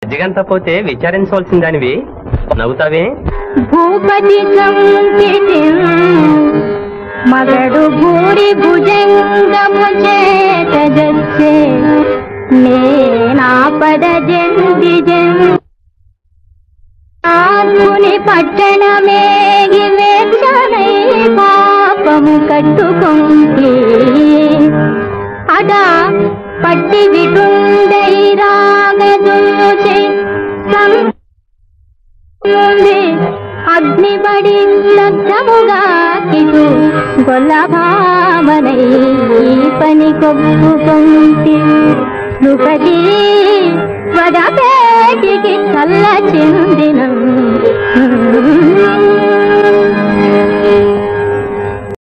మజ్జిగంతా పోతే విచారించవలసిన దానివి నవ్వుతావే భూపతి సంపితి మగడు భూరి భుజంగము చేత జచ్చే నేనాపద జంది ఆత్ముని పట్టణమేగి వేక్షణై పాపము కట్టుకుంటే అడా పట్టి విటుండై రాగదూచే సం ఉంది అగ్నిపడి లగ్నముగా ఇటు గొల్లభామనై పని కొప్పుకుంటి నృపతి వదపేటికి చల్ల చిందినం